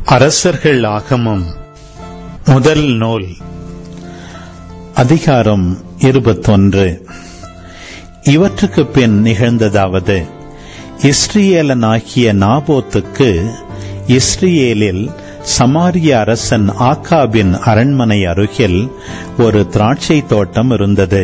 அரசர்கள் ஆகமம் முதல் நூல் அதிகாரம் இருபத்தொன்று இவற்றுக்கு பின் நிகழ்ந்ததாவது இஸ்ரேலனாகிய நாபோத்துக்கு இஸ்ரேலில் சமாரிய அரசன் ஆக்காபின் அரண்மனை அருகில் ஒரு திராட்சை தோட்டம் இருந்தது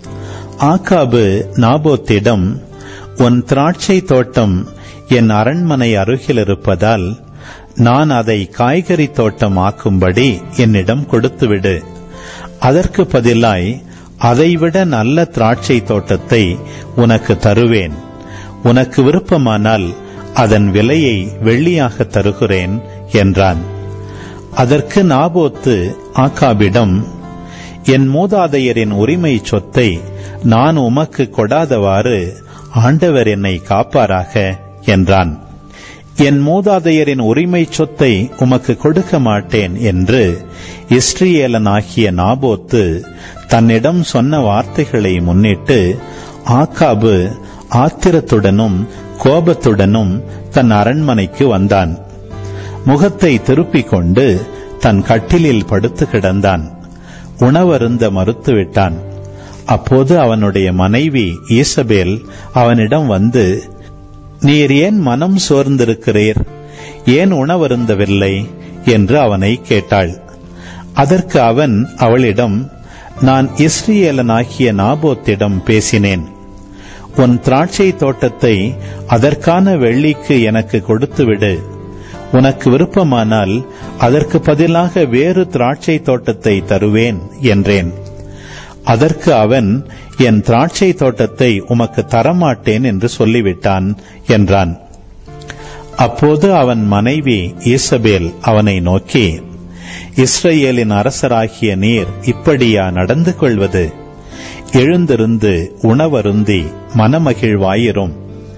ஆக்காபு நாபோத்திடம் உன் திராட்சை தோட்டம் என் அரண்மனை அருகில் இருப்பதால் நான் அதை காய்கறி தோட்டம் ஆக்கும்படி என்னிடம் கொடுத்துவிடு அதற்கு பதிலாய் அதைவிட நல்ல திராட்சை தோட்டத்தை உனக்கு தருவேன் உனக்கு விருப்பமானால் அதன் விலையை வெள்ளியாக தருகிறேன் என்றான் அதற்கு நாபோத்து ஆக்காபிடம் என் மூதாதையரின் உரிமை சொத்தை நான் உமக்கு கொடாதவாறு ஆண்டவர் என்னை காப்பாராக என்றான் என் மூதாதையரின் உரிமை சொத்தை உமக்கு கொடுக்க மாட்டேன் என்று இஸ்ரேலனாகிய நாபோத்து தன்னிடம் சொன்ன வார்த்தைகளை முன்னிட்டு ஆக்காபு ஆத்திரத்துடனும் கோபத்துடனும் தன் அரண்மனைக்கு வந்தான் முகத்தை திருப்பிக் கொண்டு தன் கட்டிலில் படுத்து கிடந்தான் உணவருந்த மறுத்துவிட்டான் அப்போது அவனுடைய மனைவி ஈசபேல் அவனிடம் வந்து நீர் ஏன் மனம் சோர்ந்திருக்கிறீர் ஏன் உணவருந்தவில்லை என்று அவனை கேட்டாள் அதற்கு அவன் அவளிடம் நான் இஸ்ரேலனாகிய நாபோத்திடம் பேசினேன் உன் திராட்சை தோட்டத்தை அதற்கான வெள்ளிக்கு எனக்கு கொடுத்துவிடு உனக்கு விருப்பமானால் அதற்கு பதிலாக வேறு திராட்சை தோட்டத்தை தருவேன் என்றேன் அதற்கு அவன் என் திராட்சை தோட்டத்தை உமக்கு தரமாட்டேன் என்று சொல்லிவிட்டான் என்றான் அப்போது அவன் மனைவி ஈசபேல் அவனை நோக்கி இஸ்ரேலின் அரசராகிய நீர் இப்படியா நடந்து கொள்வது எழுந்திருந்து உணவருந்தி மனமகிழ்வாயிரும்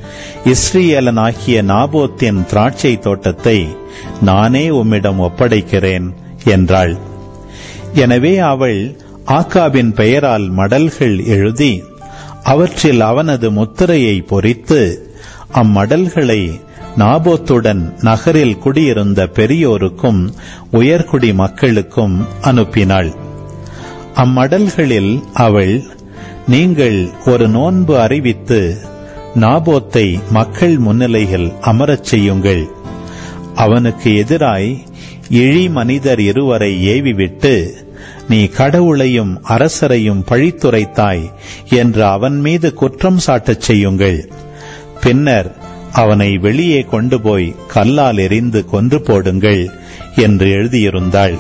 இஸ்ரேலனாகிய நாபோத்தின் திராட்சை தோட்டத்தை நானே உம்மிடம் ஒப்படைக்கிறேன் என்றாள் எனவே அவள் ஆக்காவின் பெயரால் மடல்கள் எழுதி அவற்றில் அவனது முத்திரையை பொறித்து அம்மடல்களை நாபோத்துடன் நகரில் குடியிருந்த பெரியோருக்கும் உயர்குடி மக்களுக்கும் அனுப்பினாள் அம்மடல்களில் அவள் நீங்கள் ஒரு நோன்பு அறிவித்து நாபோத்தை மக்கள் முன்னிலையில் அமரச் செய்யுங்கள் அவனுக்கு எதிராய் இழி மனிதர் இருவரை ஏவிவிட்டு நீ கடவுளையும் அரசரையும் பழித்துரைத்தாய் என்று அவன் மீது குற்றம் சாட்டச் செய்யுங்கள் பின்னர் அவனை வெளியே கொண்டு போய் கல்லால் எரிந்து கொன்று போடுங்கள் என்று எழுதியிருந்தாள்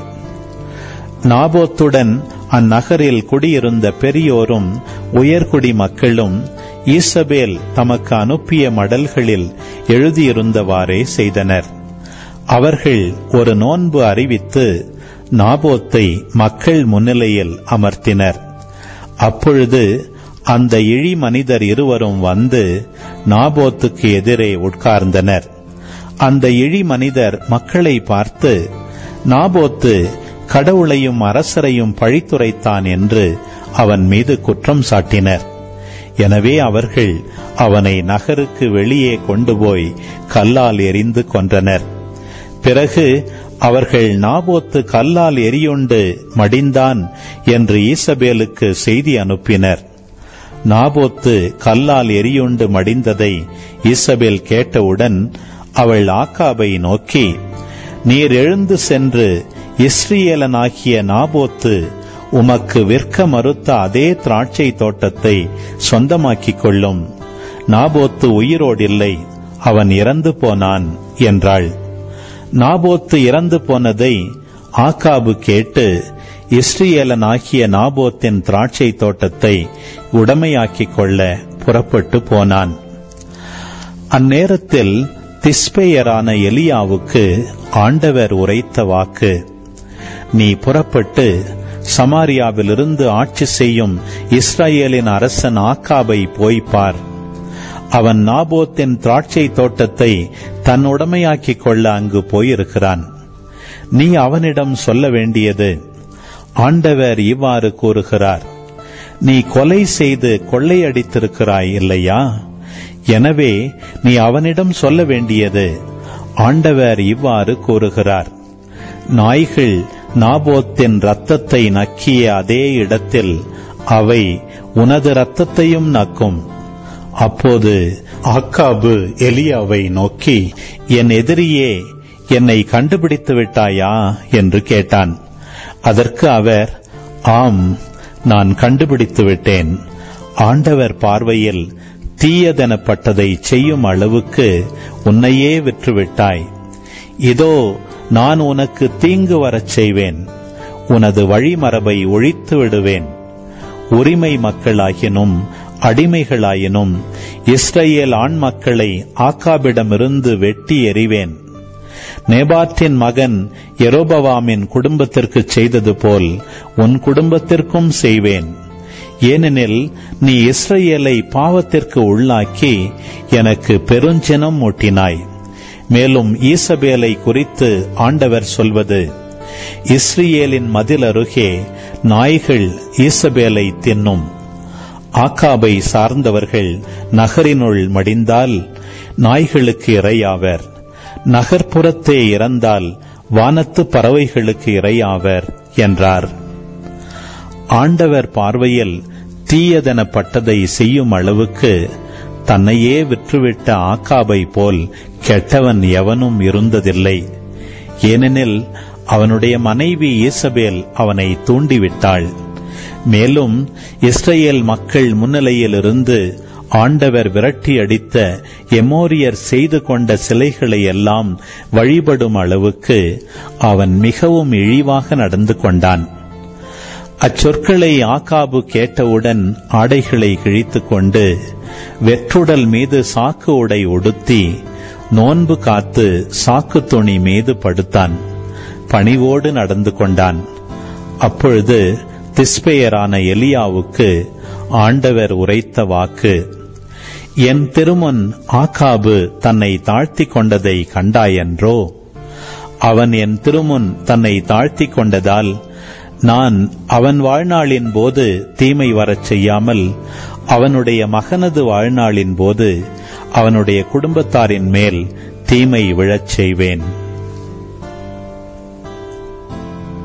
நாபோத்துடன் அந்நகரில் குடியிருந்த பெரியோரும் உயர்குடி மக்களும் ஈசபேல் தமக்கு அனுப்பிய மடல்களில் எழுதியிருந்தவாறே செய்தனர் அவர்கள் ஒரு நோன்பு அறிவித்து நாபோத்தை மக்கள் முன்னிலையில் அமர்த்தினர் அப்பொழுது அந்த இழி மனிதர் இருவரும் வந்து நாபோத்துக்கு எதிரே உட்கார்ந்தனர் அந்த இழி மனிதர் மக்களை பார்த்து நாபோத்து கடவுளையும் அரசரையும் பழித்துரைத்தான் என்று அவன் மீது குற்றம் சாட்டினர் எனவே அவர்கள் அவனை நகருக்கு வெளியே கொண்டு போய் கல்லால் எரிந்து கொன்றனர் பிறகு அவர்கள் நாபோத்து கல்லால் எரியுண்டு மடிந்தான் என்று ஈசபேலுக்கு செய்தி அனுப்பினர் நாபோத்து கல்லால் எரியுண்டு மடிந்ததை ஈசபேல் கேட்டவுடன் அவள் ஆக்காபை நோக்கி நீர் எழுந்து சென்று இஸ்ரேலனாகிய நாபோத்து உமக்கு விற்க மறுத்த அதே திராட்சை தோட்டத்தை சொந்தமாக்கிக் கொள்ளும் நாபோத்து உயிரோடில்லை அவன் இறந்து போனான் என்றாள் நாபோத்து இறந்து போனதை ஆக்காபு கேட்டு இஸ்ரேலனாகிய நாபோத்தின் திராட்சை தோட்டத்தை உடமையாக்கிக் கொள்ள புறப்பட்டு போனான் அந்நேரத்தில் திஸ்பேயரான எலியாவுக்கு ஆண்டவர் உரைத்த வாக்கு நீ புறப்பட்டு சமாரியாவிலிருந்து ஆட்சி செய்யும் இஸ்ரேலின் அரசன் ஆக்காபை போய்ப்பார் அவன் நாபோத்தின் திராட்சை தோட்டத்தை தன் உடமையாக்கிக் கொள்ள அங்கு போயிருக்கிறான் நீ அவனிடம் சொல்ல வேண்டியது ஆண்டவர் இவ்வாறு கூறுகிறார் நீ கொலை செய்து கொள்ளையடித்திருக்கிறாய் இல்லையா எனவே நீ அவனிடம் சொல்ல வேண்டியது ஆண்டவர் இவ்வாறு கூறுகிறார் நாய்கள் நாபோத்தின் இரத்தத்தை நக்கிய அதே இடத்தில் அவை உனது இரத்தத்தையும் நக்கும் அப்போது ஆக்காபு எலியாவை நோக்கி என் எதிரியே என்னை கண்டுபிடித்து விட்டாயா என்று கேட்டான் அதற்கு அவர் ஆம் நான் கண்டுபிடித்து விட்டேன் ஆண்டவர் பார்வையில் தீயதெனப்பட்டதை செய்யும் அளவுக்கு உன்னையே விற்றுவிட்டாய் இதோ நான் உனக்கு தீங்கு வரச் செய்வேன் உனது வழிமரபை ஒழித்து விடுவேன் உரிமை மக்களாயினும் அடிமைகளாயினும் இஸ்ரேல் ஆண் மக்களை ஆக்காபிடமிருந்து வெட்டி எறிவேன் நேபாற்றின் மகன் எரோபவாமின் குடும்பத்திற்கு செய்தது போல் உன் குடும்பத்திற்கும் செய்வேன் ஏனெனில் நீ இஸ்ரேலை பாவத்திற்கு உள்ளாக்கி எனக்கு பெருஞ்சினம் மூட்டினாய் மேலும் ஈசபேலை குறித்து ஆண்டவர் சொல்வது இஸ்ரேலின் மதில் அருகே நாய்கள் ஈசபேலை தின்னும் ஆக்காபை சார்ந்தவர்கள் நகரினுள் மடிந்தால் நாய்களுக்கு இரையாவர் நகர்ப்புறத்தே இறந்தால் வானத்து பறவைகளுக்கு இரையாவர் என்றார் ஆண்டவர் பார்வையில் தீயதெனப்பட்டதை செய்யும் அளவுக்கு தன்னையே விற்றுவிட்ட ஆக்காபை போல் கெட்டவன் எவனும் இருந்ததில்லை ஏனெனில் அவனுடைய மனைவி ஈசபேல் அவனை தூண்டிவிட்டாள் மேலும் இஸ்ரேல் மக்கள் முன்னிலையிலிருந்து ஆண்டவர் விரட்டி அடித்த எமோரியர் செய்து கொண்ட சிலைகளை எல்லாம் வழிபடும் அளவுக்கு அவன் மிகவும் இழிவாக நடந்து கொண்டான் அச்சொற்களை ஆக்காபு கேட்டவுடன் ஆடைகளை கிழித்துக் கொண்டு வெற்றுடல் மீது சாக்கு உடை உடுத்தி நோன்பு காத்து சாக்கு துணி மீது படுத்தான் பணிவோடு நடந்து கொண்டான் அப்பொழுது திஸ்பெயரான எலியாவுக்கு ஆண்டவர் உரைத்த வாக்கு என் திருமுன் ஆக்காபு தன்னை தாழ்த்திக் கொண்டதை கண்டாயன்றோ அவன் என் திருமுன் தன்னை தாழ்த்திக் கொண்டதால் நான் அவன் வாழ்நாளின் போது தீமை வரச் செய்யாமல் அவனுடைய மகனது வாழ்நாளின் போது அவனுடைய குடும்பத்தாரின் மேல் தீமை விழச் செய்வேன்